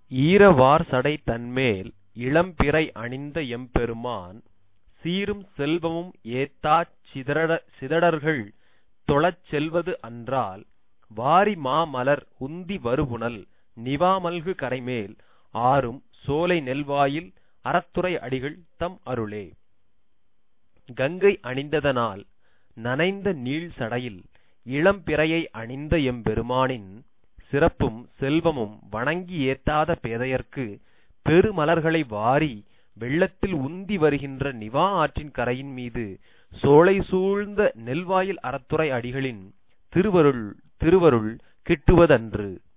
ஈரவார்சடை தன்மேல் இளம்பிறை அணிந்த எம்பெருமான் சீரும் செல்வமும் ஏத்தாச் சிதடர்கள் தொழச் செல்வது அன்றால் வாரிமாமலர் உந்தி வருபுனல் நிவாமல்கு கரைமேல் ஆரும் சோலை நெல்வாயில் அறத்துறை அடிகள் தம் அருளே கங்கை அணிந்ததனால் நனைந்த நீள்சடையில் இளம்பிறையை அணிந்த எம்பெருமானின் சிறப்பும் செல்வமும் வணங்கி ஏத்தாத பேதையர்க்கு பெருமலர்களை வாரி வெள்ளத்தில் உந்தி வருகின்ற நிவா ஆற்றின் கரையின் மீது சோலை சூழ்ந்த நெல்வாயில் அறத்துறை அடிகளின் திருவருள் திருவருள் கிட்டுவதன்று